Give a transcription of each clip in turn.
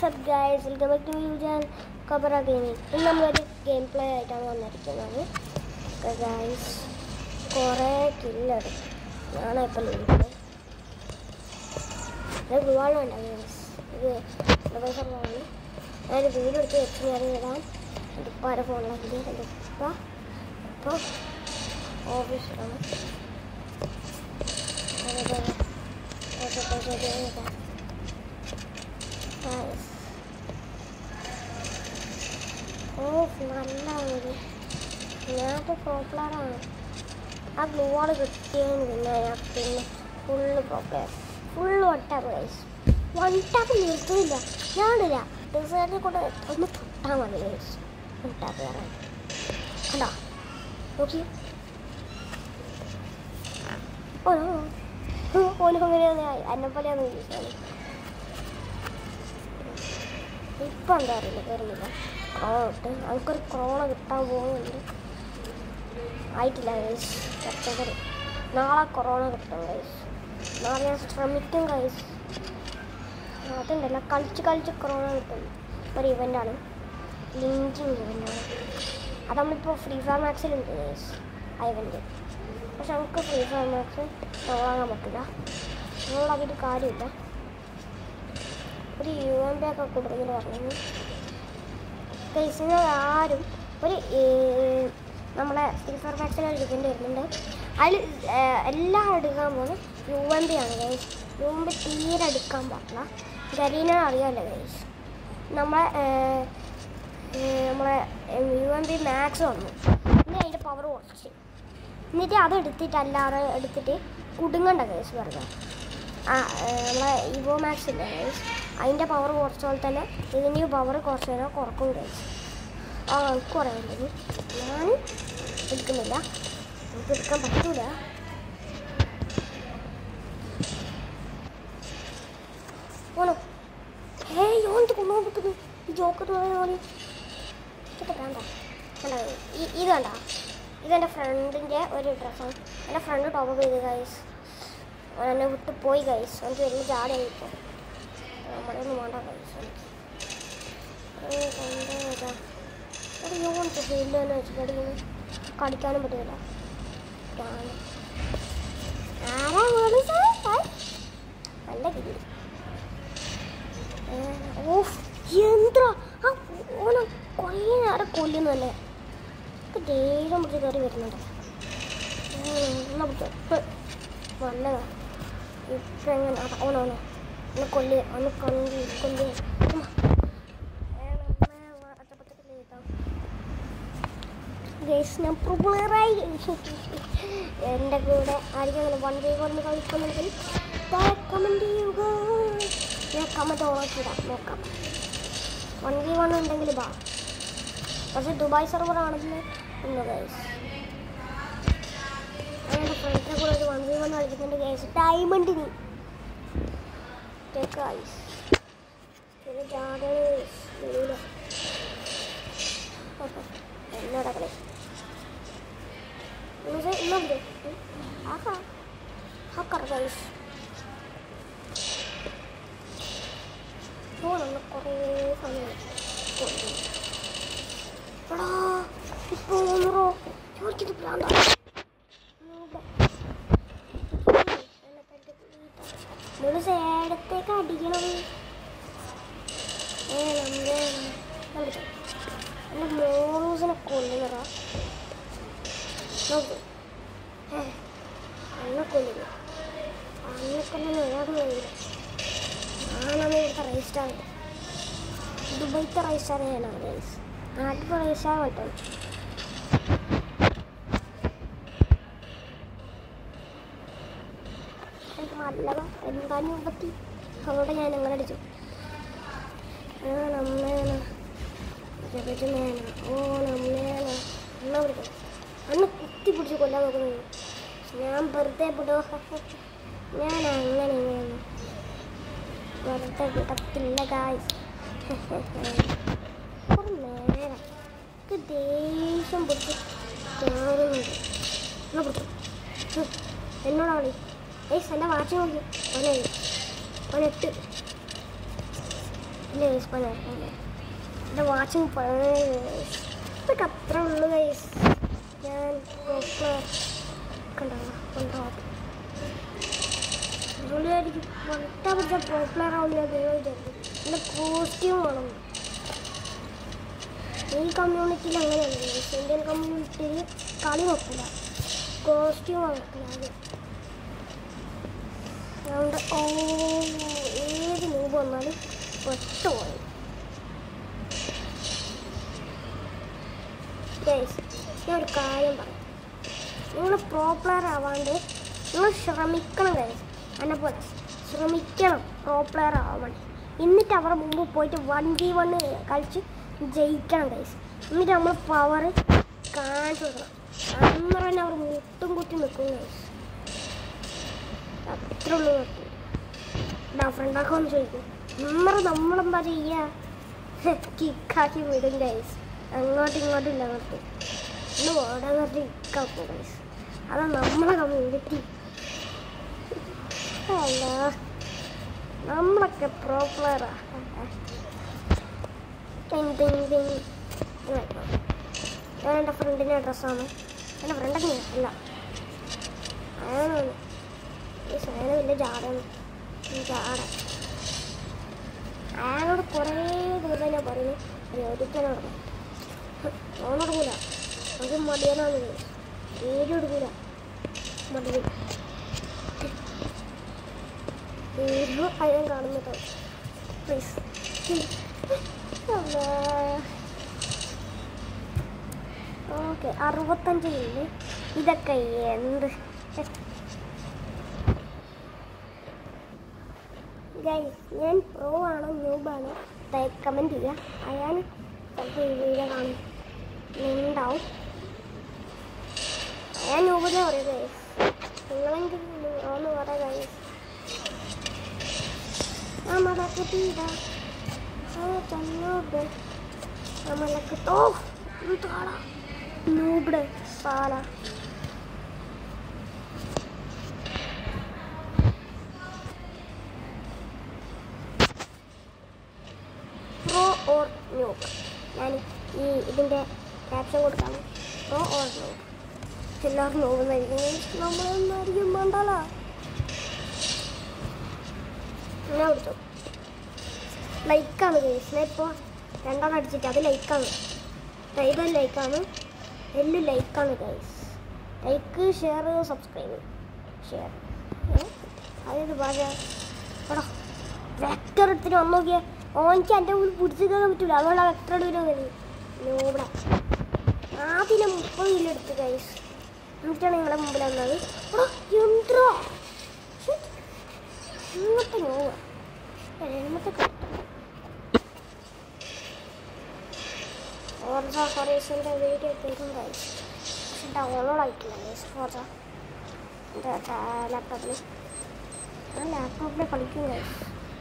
WhatsApp guys welcome back to യു ചാൻ കബറ ഗെയിമിംഗ് ഇന്ന് നമ്മളൊരു ഗെയിം പ്ലേ ആയിട്ടാണ് വന്നിരിക്കുന്നത് ഗൈസ് കുറേ കില്ലെടുക്കും ഞാനാണ് ഇപ്പം ലഭിക്കുന്നത് ഇത് ഗുവാളും ഉണ്ട് ഗൈസ് ഇത് പ്രൊഫസറാണ് ഞാനൊരു വീഡിയോ എടുത്ത് വെച്ച് ഞാൻ ഇടാം എൻ്റെ ഉപ്പാരെ ഫോണിലാക്കി എൻ്റെ ഉപ്പ ഇപ്പോൾ ഓഫീസിലാണ് അതെ ഓ നല്ല ഒരു ഞാനൊക്കെ പ്രോപ്ലറാണ് ആ ഗ്ലൂ വാൾ കിട്ടിയതിന് പിന്നെ ഞാൻ പിന്നെ ഫുള്ള് പ്രോപ്ലർ full one tap guys one tap നിർത്തുന്നില്ല ഞാനില്ല ഡിസൈനെ കൊണ്ട് ഒന്ന് തൊട്ടാൽ മതി ഗൈസ് വൺ ടാപ്പ് കയറാൻ കണ്ടോ നോക്കി ഓ ഓനോ അങ്ങനെയാണ് എന്നെ പോലെയാണ് ചോദിച്ചാൽ ഇപ്പം എന്താ അറിയില്ല കയറുന്നില്ല ക്രോണ കിട്ട് നമുക്കൊരു ക്രോണ കിട്ടാൻ പോകുന്നുണ്ട് ആയിട്ടില്ല ഗൈസ് പച്ചക്കറി നാളെ കൊറോണ കിട്ടും ഗൈസ് നാളെ ഞാൻ ശ്രമിക്കും ഗൈസ് അതുണ്ടല്ല കളിച്ച് കളിച്ച് കൊറോണ കിട്ടും ഒരു ഇവൻ്റാണ് ലിങ്കിങ് ഇവൻ്റാണ് അത് നമ്മളിപ്പോൾ ഫ്രീ ഫയർ മാക്സിലുണ്ട് ഗൈസ് ആ ഇവൻ്റ് പക്ഷെ നമുക്ക് ഫ്രീ ഫയർ മാക്സ് വാങ്ങാൻ പറ്റില്ല നമ്മളതിൻ്റെ കാര്യമില്ല ഒരു യു എം പി ഒക്കെ കൂടുതൽ പറഞ്ഞു ഗൈസിന് ആരും ഒരു ഏർ, നമ്മളെ ഫ്രീ ഫയർ മാക്സിൽ ഒരു ഇവൻ്റ് വരുന്നുണ്ട് അതിൽ എല്ലാം എടുക്കാൻ പോകുന്നത് യു എം പി ആണ് ഗൈസ് യു എം പി തീരെ എടുക്കാൻ പാടില്ല ഗരീന അറിയാമല്ലോ ഗൈസ് നമ്മളെ ഏർ, ഏർ, നമ്മളെ യു എം പി മാക്സ് വന്നു ഇനി അതിൻ്റെ പവർ കുറച്ച് എന്നിട്ട് അത് എടുത്തിട്ട് അല്ലാതെ എടുത്തിട്ട് കുടുങ്ങണ്ട കേസ് വെറുതെ ആ ഏർ, നമ്മളെ ഇവോ മാക്സ് ഇല്ലേ കേസ് അതിൻ്റെ പവർ കുറച്ച പോലെ തന്നെ ഇതിൻ്റെ പവർ കുറച്ച് നേരം കുറക്കും കേസ് ആ എനിക്ക് പറയുന്നത് ഞാൻ എടുക്കുന്നില്ല എനിക്ക് എടുക്കാൻ പറ്റൂല ഓണോ ഏയ് ഓണത്ത് കൊണ്ടുപോകുന്നു ഈ ജോക്കർ പോലെ ഇതൊക്കെ വേണ്ട കണ്ടോ ഈ ഇത് കണ്ട ഇതെൻ്റെ ഫ്രണ്ടിൻ്റെ ഒരു ഡ്രസ്സാണ് എൻ്റെ ഫ്രണ്ട് ടോപ്പ് ചെയ്ത് ഗൈസ് എന്നെ വിട്ട് പോയി ഗൈസ് എനിക്ക് വലിയ ജാടയായി ഇപ്പോൾ നമ്മുടെ ഒന്നും വേണ്ട ഗൈസ് എനിക്ക് ഒരു യൂണിറ്റ് ഫീൽഡ് തന്നെ വെച്ചിട്ടടിക്കുന്നു കടിക്കാനും പറ്റില്ല ഇതാണ്. ആരാ വിളിച്ചത്? ഹായ്. നല്ല കിട്ടി ഓഫ് എന്താ ആ ഓണം കുറേ നേരം കൊല്ലുന്നല്ലേ ഇപ്പൊ ദേഷ്യം പിടിച്ച് കയറി വരുന്നുണ്ട് ഉം, എന്നാ പിടിച്ചോ. ഹ്. വന്നതാ ഇപ്പൊ എങ്ങനെ അതാ, ഓണോ ഓണോ ഒന്ന് കൊല്ല് ഒന്ന് കൊല്ലി കൊല്ലി ഉം. ഗൈസ് ഞാൻ പ്രിപ്പയറായി എൻ്റെ കൂടെ ആരെങ്കിലും വൺ ഡേ കൊണ്ട് കളിക്കുന്നുണ്ടെങ്കിൽ കമൻറ്റ് ചെയ്യുക ഞാൻ കമൻറ്റ് ഓണാക്കിയിടാം നോക്കാം വൺ വി വൺ ഉണ്ടെങ്കിൽ ബാ പക്ഷെ ദുബായ് സെർവർ ആണെന്ന് ഇന്ന് ഗൈസ് എൻ്റെ ഫ്രണ്ട്സിനെ കൂടെ ഒരു വൺ വി വൺ കളിക്കുന്നുണ്ട് ഗൈസ് ഡയമണ്ട് നീ ഗൈസ് പിന്നെ ജാതെ എന്നോടാ കളി ഇന്നുണ്ട് ആഹാ ഹക്കർ ഗൈസ് ഫോണൊന്ന് കുറേ സമയം കൊണ്ടു എടാ ഇപ്പോൾ ഒന്നറോ ചോദിച്ചത് പ്രാന്ത സേടത്തേക്ക് അടിക്കണം ഏ നമ്മുടെ എൻ്റെ മോറൂസിനെ കൊല്ലുന്നതാ നോക്ക് ഏ എന്നെ കൊല്ലുന്നു അന്നെ കൊല്ലുന്ന ഒരാൾക്ക് കഴിയില്ല ഞാനാണ് ഇവിടുത്തെ റൈസ്റ്റാർ ദുബൈത്തെ റൈസ്റ്റാർ ഞാനാണ് റൈസ് നാട്ടിൽ റൈസ്റ്റാർ പറ്റും എനിക്ക് നല്ലത എന്തായാലും പറ്റി അതുകൊണ്ട് ഞാൻ അങ്ങനെ അടിച്ചു ആ നമ്മേന ജപജമേന ഓ നമ്മേന എന്നാ വിളിക്കണം അന്ന് കുത്തി പിടിച്ച് കൊല്ലാൻ നോക്കുന്നത് ഞാൻ വെറുതെ വിടോ ഞാൻ അങ്ങനെ ഇങ്ങനെ വെറുതെ വിടത്തില്ല ഗായ്സ് കുറേ നേരം എനിക്ക് ദേഷ്യം പിടിച്ച് കയറുന്നുണ്ട് എന്നാ പിടിച്ചു എന്നോടാ വിളി ഏയ് എൻ്റെ വാച്ച് നോക്കി അവനെ അവനെട്ട് ഇല്ല ഗൈസ് പണിയെടുക്കുന്നത് എൻ്റെ വാച്ചിങ് ഇതൊക്കെ അത്ര ഉള്ളു ഗൈസ് ഞാൻ കണ്ടോ കണ്ടോ പുള്ളിയായിരിക്കും വട്ട പിടിച്ച പോപ്പുലർ ആവില്ല ദൈവം വിചാരിക്കും പിന്നെ കോസ്റ്റ്യൂം വേണം ഈ കമ്മ്യൂണിറ്റിയിൽ അങ്ങനെയാണ് guys. ഇന്ത്യൻ കമ്മ്യൂണിറ്റിയിൽ കളി നോക്കില്ല കോസ്റ്റ്യൂം നോക്കില്ല ആദ്യം അതുകൊണ്ട് ഓ ഏത് മൂവ് വന്നാലും പെട്ടുപോയി ഗൈസ് ഞാൻ ഒരു കാര്യം പറയാം നിങ്ങൾ പ്രോ പ്ലെയർ ആവാണ്ട് നിങ്ങൾ ശ്രമിക്കണം ഗൈസ് എന്നെ പോലെ ശ്രമിക്കണം പ്രോ പ്ലെയർ ആവാൻ വേണ്ടി എന്നിട്ട് അവരുടെ മുമ്പ് പോയിട്ട് വൺ ഡി വൺ കളിച്ച് ജയിക്കണം ഗൈസ് എന്നിട്ട് നമ്മൾ പവർ കാണിച്ചു കൊടുക്കണം അന്നേരം തന്നെ അവർ മുട്ടും കുത്തി നിൽക്കും ഗൈസ് അത്ര ഉള്ളു നിർത്തി ഡാ ഫ്രണ്ടാക്കാന്ന് ചോദിക്കും അന്നേരം നമ്മളെന്താ ചെയ്യുക കിക്കാക്കി വിടും ഗൈസ് അങ്ങോട്ടും ഇങ്ങോട്ടും ഇല്ല നിർത്തി ഒന്ന് ഓടാൻ നിർത്തി കിക്കാക്കും ഗൈസ് അതാ നമ്മളെ കമ്മ്യൂണിറ്റി അല്ല നമ്മളൊക്കെ പ്രോ പ്ലെയറാ ഞാൻ എൻ്റെ ഫ്രണ്ടിൻ്റെ ഡ്രസ്സാണ് എൻ്റെ ഫ്രണ്ടൊക്കെ അല്ല അയാളാണ് ഈ സേന വലിയ ജാടാണ് ജാട അയാളോട് കുറേ ദിവസം ഞാൻ പറയുന്നു ഒരുത്തനോട് ഓണോടുകൂല അത് മടിയനാണ് പേര് കൊടുക്കൂല മടിയൻ പേരും അയാൾ കാണുന്നത് പ്ലീസ് ഓക്കെ അറുപത്തഞ്ച് മിനിറ്റ് ഇതൊക്കെ എന്ത് ഗൈസ് ഞാൻ പ്രോ ആണോ ന്യൂബാണോ കമൻറ്റ് ചെയ്യുക അയാൾ ചിലപ്പോൾ ഈ വീഡിയോ കാണും ഉണ്ടാവും ഞാൻ ന്യൂബിനെ പറയും ഗൈസ് നിങ്ങളെങ്കിലും ഒന്ന് പറയാം ഗൈസ് നമ്മളൊക്കെ തീര തന്നോട് നമ്മളൊക്കെ ഓ താടാ നൂബിടെ പാല പ്രോ ഓർ ന്യൂബ് ഞാൻ ഈ ഇതിൻ്റെ ക്യാപ്ഷൻ കൊടുക്കാം പ്രോ ഓർ ന്യൂബ് എല്ലാവരും നോക്കുന്നതായിരിക്കും നമ്മളൊന്നായിരിക്കും വേണ്ടല്ല ഞാൻ വിളിച്ചു ലൈക്കാണ് കേസ് ഞാൻ ഇപ്പോൾ രണ്ടെണ്ണം അടിച്ചിട്ട് അത് ലൈക്കാണ് ഇത് ലൈക്കാണ് എല്ലാം ലൈക്കാണ് guys like share subscribe share അതായത് പറയാ എടാ വെക്ടർ എടുത്തിട്ട് വന്നു നോക്കിയാ ഓനിക്ക് എൻ്റെ മുന്നിൽ പിടിച്ചു കയറാൻ പറ്റൂല അതുകൊണ്ട് ആ വെക്ടർ എടുക്കുന്നത് ഇവിടെ ആദ്യം മുപ്പത് കിലോ എടുത്ത് ഗൈസ് എന്നിട്ടാണ് നിങ്ങളുടെ മുമ്പിൽ വന്നത് എടാ എന്തോ ഇങ്ങോട്ട് നോവുക എഴുന്നത്തെ ഫോർസ ഹൊറൈസൻ്റെ വീഡിയോ തീരും ഗൈസ് പക്ഷെ ഡൗൺലോഡ് ആയിട്ടില്ല ഗൈസ് ഫോർസ ലാപ്ടോപ്പിൽ ഞാൻ ലാപ്ടോപ്പിൽ കളിക്കും ഗൈസ്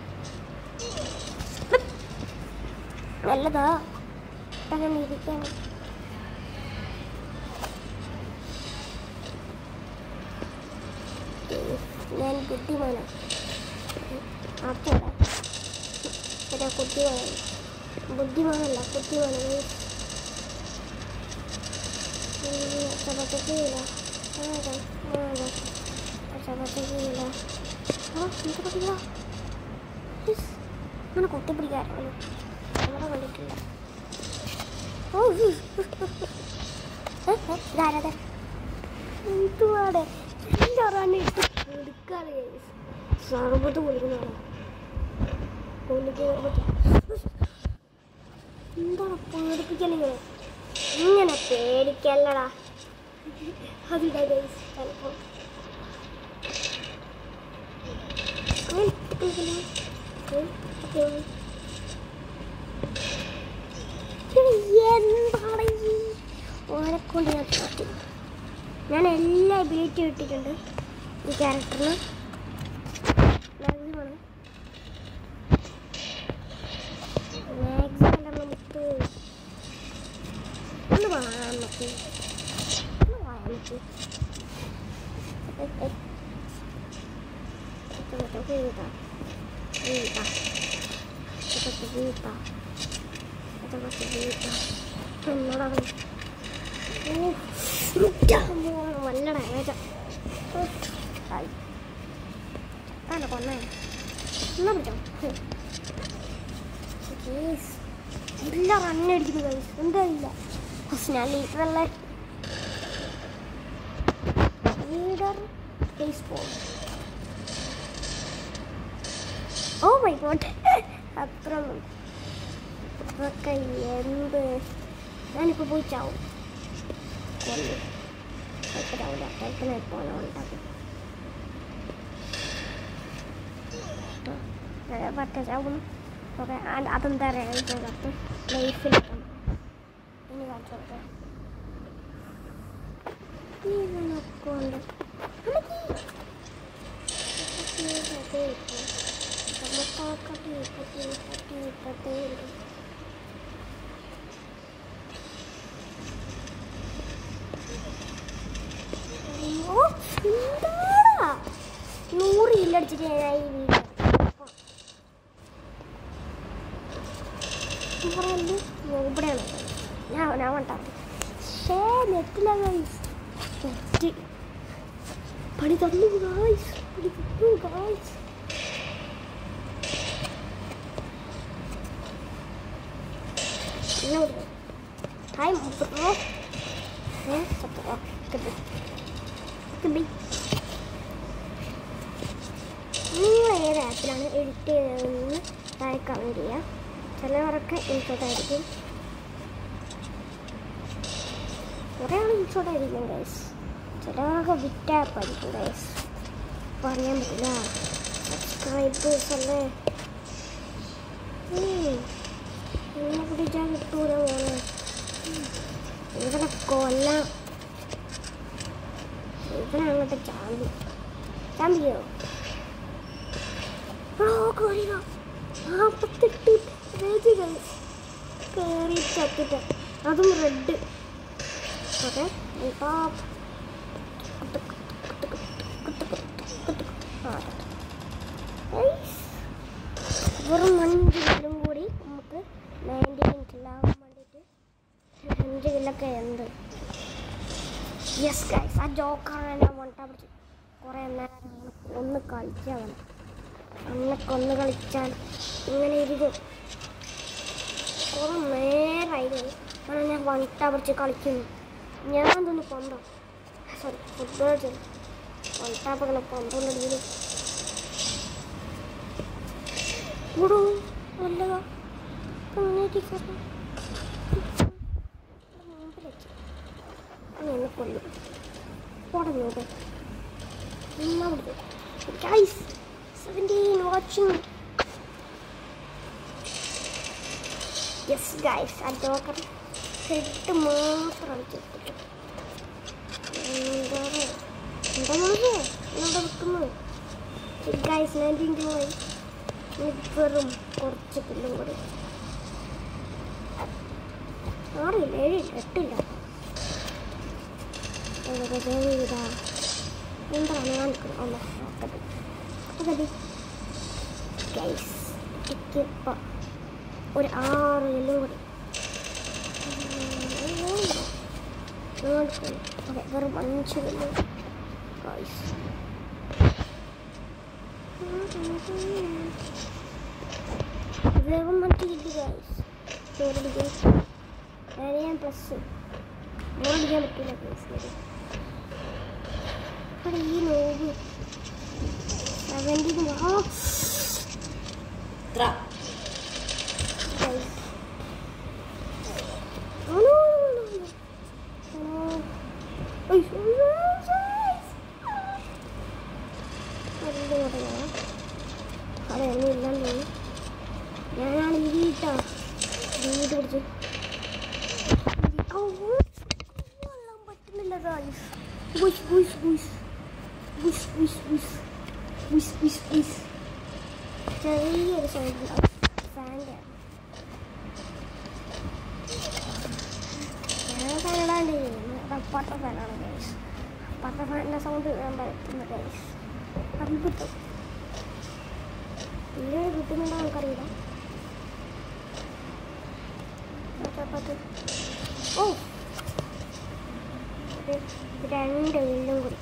നല്ലതാ അങ്ങനെ ഇരിക്കാൻ ഞാൻ ബുദ്ധിമാനാണ് ആർക്കോടെ ഒരു കുട്ടിയാണ് ബുദ്ധിമാനല്ല കുട്ടിയാണ് ചപ്പത്തേക്കില്ല ചപ്പത്തേക്കില്ല ആ എന്ത് പറ്റില്ല അങ്ങനെ കുത്തി പിടിക്കാറാണ് നമ്മളെ കണ്ടിട്ടില്ല ഓ ഇതാരതെ എന്തുവാടെ എല്ലാവരും ഇട്ട് എടുക്കാറ് സർബത്ത് കുളിക്കുന്നതാണ് എന്താണ് പേടിപ്പിക്കലിങ്ങനെ ഇങ്ങനെ പേടിക്കല്ലടാ അതിടാ ഗൈസ് ചിലപ്പോൾ എന്താണ് ഈ ഓനെക്കൊണ്ട് ഞാൻ തോറ്റും ഞാൻ എല്ലാ എബിലിറ്റി ഇട്ടിട്ടുണ്ട് ഈ ക്യാരക്ടറിന് മാക്സിമം മാക്സിമം നമുക്ക് ഒന്ന് വാങ്ങാൻ നോക്കി ഒന്ന് വാങ്ങാൻ നോക്കി ഇതൊക്കെ വീട്ടാ ഇതൊക്കെ വീട്ടാ എന്നോടാ ഓ നല്ല ഡാമേജാ ആയി അല്ല കൊന്നേ എന്നാ പിടിച്ചോ ഗൈസ് ഇല്ല റണ്ണടിക്കുന്നു ഗൈസ് എന്താ ഇല്ല ഫസ്റ്റ് ഞാൻ ലീഡറല്ലേ leader baseball oh my god അത്ര ഇതൊക്കെ എന്ത് ഞാനിപ്പോൾ പോയി ചാവും കൊല്ലു കുഴപ്പമില്ല ടൈപ്പിനെ പോലെ ഉണ്ടാക്കും പറ്റ ചാവുന്നു ഓക്കെ അതെന്താ പറയുക ലൈഫിൽ ഇനി കാണിച്ചോട്ടെ ഇതിനൊക്കെ ഉണ്ട് നൂറ് ഇല്ലടിച്ചിട്ട് ഞാൻ ഈ വീഡിയോ പറയുന്നത് ഇവിടെയാണ് ഞാൻ ഞാൻ വേണ്ട ഷേ നെറ്റില്ല ഗൈസ് നെറ്റ് പണി തന്നു ഗായ്സ് പണി തന്നു ഗായ്സ് ഹായ് ബ്രോ ഏ സത്യം ഓക്കെ ബൈ നിങ്ങൾ ഏത് ആപ്പിലാണ് എഡിറ്റ് ചെയ്തതെന്ന് താഴെ കമൻറ്റ് ചെയ്യുക ചിലവരൊക്കെ ഇൻഷോട്ടായിരിക്കും കുറേ ആൾ ഇൻഷോട്ടായിരിക്കും ഗൈസ് ചിലവരൊക്കെ വിറ്റ് ആപ്പായിരിക്കും ഗൈസ് പറയാൻ പറ്റില്ല സബ്സ്ക്രൈബേഴ്സ് അല്ലേ എന്നെ പിടിച്ചാൽ കിട്ടൂല മോനെ ഇവനെ കൊല്ലാം ഇവനെ അങ്ങോട്ട് ചാമ്പി ചാമ്പിയോ ബ്രോ കോഴിക നാൽപ്പത്തെട്ട് പേജ് ഗൈസ് കയറി ചത്തിട്ട് അതും റെഡ് ഓക്കെ വെറും അഞ്ച് കിലും കൂടി നമുക്ക് നയൻറ്റി മിനിറ്റിലാവാൻ വേണ്ടിയിട്ട് അഞ്ച് കിലൊക്കെ എന്ത് യെസ് ഗൈസ് ആ ജോക്കാണ് ഞാൻ വണ്ടാ പിടിച്ച് കുറേ നേരം ഒന്ന് കളിച്ചാൽ അന്നൊക്കെ ഒന്ന് കളിച്ചാൽ ഇങ്ങനെ ഇരിക്കും കുറെ നേരമായി അങ്ങനെ ഞാൻ വണ്ട പിടിച്ച് കളിക്കുന്നു ഞാൻ തോന്നി പൊന്തം സോറി ഫുട്ബോൾ ചെയ്തു വണ്ടാപ്പങ്ങനെ പൊന്തോണ്ടടിക്കുന്നു ഇവിടെ നല്ലതാ മുന്നേറ്റി എന്നെ കൊല്ലും ഉടഞ്ഞോട്ടെ എന്നാ പിടിച്ചു ഗൈസ് 17 watching. Yes guys, ആ ജോക്കർ ഹെഡ് മാത്രം അടിച്ചിട്ട് എന്താ എന്താ മോനെ എന്താ വെക്കുന്നത് ഗൈസ് നയൻറ്റീൻ കിലോയി വെറും കുറച്ച് കില്ലും കൂടി ആറില്ല ഏഴില്ല എട്ടില്ല ഏതൊക്കെ ചെയ്താ എന്താണ് ഞാൻ അല്ല നോക്കട്ടെ അതെ ഗൈസ് എനിക്കിപ്പോൾ ഒരു ആറ് എല്ലാം കൂടി ഓക്കെ വെറും അഞ്ച് എല്ലാം ഗൈസ് വെറും അഞ്ച് കിട്ടി ഗൈസ് ചോറടിക്കാൻ വേറെ ഞാൻ പ്ലസ് മോളടിക്കാൻ പറ്റില്ല ഗൈസ് അവിടെ ഈ നോവ് സെവൻറ്റീൻ ആ ഇത്ര Guys. Oh no, no, no, no. Oh. Ay, guys. അതിൻ്റെ കൂടെ ഞാൻ അവിടെ ഒന്നും ഇല്ലാന്ന് തോന്നി ഞാനാണ് ഈ വീട്ടാ വീട് പിടിച്ച് കൊള്ളാൻ പറ്റുന്നില്ല ഗായ്സ് ഗുസ് ഗുസ് ഗുസ് ഗുസ് ഗുസ് ഗുസ് ഗുസ് ഗുസ് ഗുസ് ചെറിയൊരു സൗണ്ട് ഫാൻ്റെ ഞാൻ കന്നഡാണ്ട് അപ്പാട്ട ഫാനാണ് ഗൈസ് അപ്പാട്ട ഫാനിൻ്റെ സൗണ്ട് ഞാൻ പറ്റുന്ന ഗൈസ് അത്ഭുതം ഇല്ലേ കിട്ടുന്നുണ്ടോ നമുക്കറിയില്ല ചാപ്പാത്ത് ഓ ഒരു രണ്ട് വില്ലും കൂടി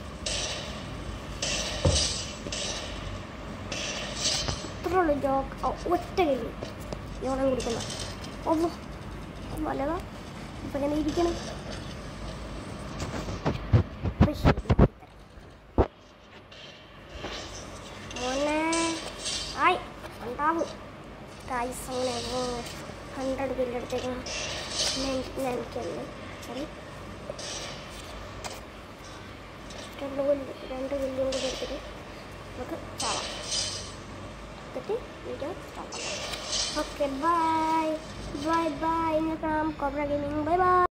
അത്രേ ഉള്ളൂ ജോക്ക് ഓ, ഒറ്റ കില്ലി യോളം കുടിക്കുന്ന ഓ നല്ലതാ ഇപ്പം ഇങ്ങനെ ഇരിക്കണം ഇപ്പൊ ശരിയാക്കി തരാം. മോനെ ആയി ഉണ്ടാവും ഗായ്സ് അങ്ങനെ ഹൺഡ്രഡ് ബില്ല് എടുത്തേക്കണം എനിക്കല്ലേ സോറി രണ്ട് ബില്ല് രണ്ട് ബില്ലും കൂടി എടുത്തിട്ട് നമുക്ക് ചാവാം എടുത്തിട്ട് video start okay bye bye bye ഇന്ന് കാണാം കോബ്ര ഗെയിമിംഗ് ബൈ ബൈ